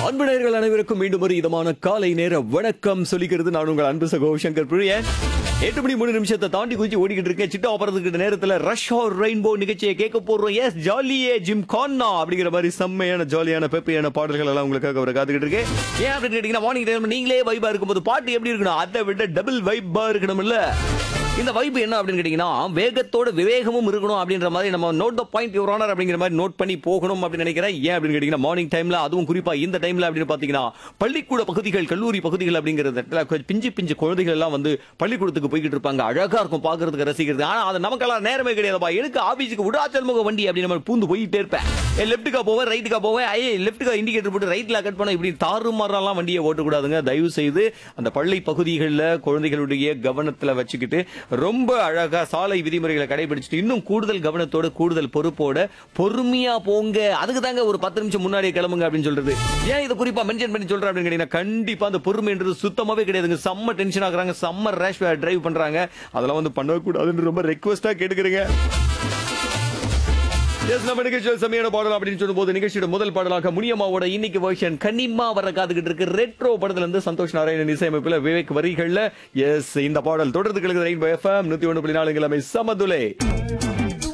அன்பு நேயர்கள் அனைவருக்கும் மீண்டும் ஒரு இதமான காலை நேர வணக்கம் சொல்லிக்கிறது நான் உங்கள் அன்பு சகோ சங்கர் பிரிய எட்டு மணி மூணு நிமிஷத்தை தாண்டி குதிச்சு ஓடிக்கிட்டு இருக்கேன் சிட்டா போறதுக்கு நேரத்துல ரஷ் ஆர் ரெயின்போ நிகழ்ச்சியை கேட்க போறோம் எஸ் ஜாலியே ஜிம் கான்னா அப்படிங்கிற மாதிரி செம்மையான ஜாலியான பெப்பையான பாடல்கள் எல்லாம் உங்களுக்காக ஒரு காத்துக்கிட்டு இருக்கு ஏன் அப்படின்னு கேட்டீங்கன்னா மார்னிங் டைம் நீங்களே வைபா இருக்கும்போது பாட்டு எப்படி இருக்கணும் அதை விட டபுள் வைபா இருக்கணும் இல்ல இந்த வைப் என்ன அப்படின்னு கேட்டீங்கன்னா வேகத்தோட விவேகமும் இருக்கணும் அப்படின்ற மாதிரி நம்ம note the point your honour அப்படிங்கிற மாதிரி நோட் பண்ணி போகணும் அப்படின்னு நினைக்கிறேன் ஏன் அப்படின்னு கேட்டீங்கன்னா மார்னிங் டைம்ல அதுவும் குறிப்பா இந்த டைம்ல அப்படின்னு பாத்தீங்கன்னா பள்ளிக்கூட பகுதிகள் கல்லூரி பகுதிகள் அப்படிங்கிறது பிஞ்சு பிஞ்சு குழந்தைகள் எல்லாம் வந்து பள்ளிக்கூடத்துக்கு போய்கிட்டு இருப்பாங்க அழகா இருக்கும் பாக்குறதுக்கு ரசிக்கிறது ஆனா அது நமக்கெல்லாம் நேரமே கிடையாதுப்பா எனக்கு ஆபீஸுக்கு விடாச்சல் முக வண்டி அப்படின்னு நம்ம பூந்து போயிட்டே இருப்பேன் லெப்ட்டுக்கா போவேன் ரைட்டுக்கா போவேன் ஐயே லெப்ட்டுக்கா இண்டிகேட்டர் போட்டு ரைட்ல கட் பண்ண இப்படி தாறுமாறெல்லாம் வண்டியை ஓட்டக்கூடாதுங்க தயவு செய்து அந்த பள்ளி பகுதிகளில் குழந்தைகளுடைய கவனத்துல வச்சுக்கிட்டு ரொம்ப அழகா சாலை விதிமுறைகளை கடைபிடிச்சிட்டு இன்னும் கூடுதல் கவனத்தோட கூடுதல் பொறுப்போட பொறுமையா போங்க அதுக்கு தாங்க ஒரு பத்து நிமிஷம் முன்னாடியே கிளம்புங்க அப்படின்னு சொல்றது ஏன் இதை குறிப்பா மென்ஷன் பண்ணி சொல்றேன் அப்படின்னு கேட்டீங்கன்னா கண்டிப்பா அந்த பொறுமைன்றது சுத்தமாவே கிடையாதுங்க செம்ம டென்ஷன் ஆகுறாங்க செம்ம ரேஷ் டிரைவ் பண்றாங்க அதெல்லாம் வந்து பண்ணக்கூடாதுன்னு ரொம்ப ரெக்வஸ்டா கேட்டுக்கிறேங்க எஸ் நம்ம நிகழ்ச்சியில் செம்மையான பாடல் அப்படின்னு சொல்லும்போது நிகழ்ச்சியோட முதல் பாடலாக முனியம்மாவோட இன்னைக்கு வெர்ஷன் கனிமா வர காத்துக்கிட்டு இருக்கு ரெட்ரோ படத்துல இருந்து சந்தோஷ் நாராயணன் இசையமைப்புல விவேக் வரிகள்ல எஸ் இந்த பாடல் தொடர்ந்து கிழக்கு ரெயின்போ எஃப்எம் நூத்தி ஒன்று புள்ளி நாலு கிழமை சமதுலே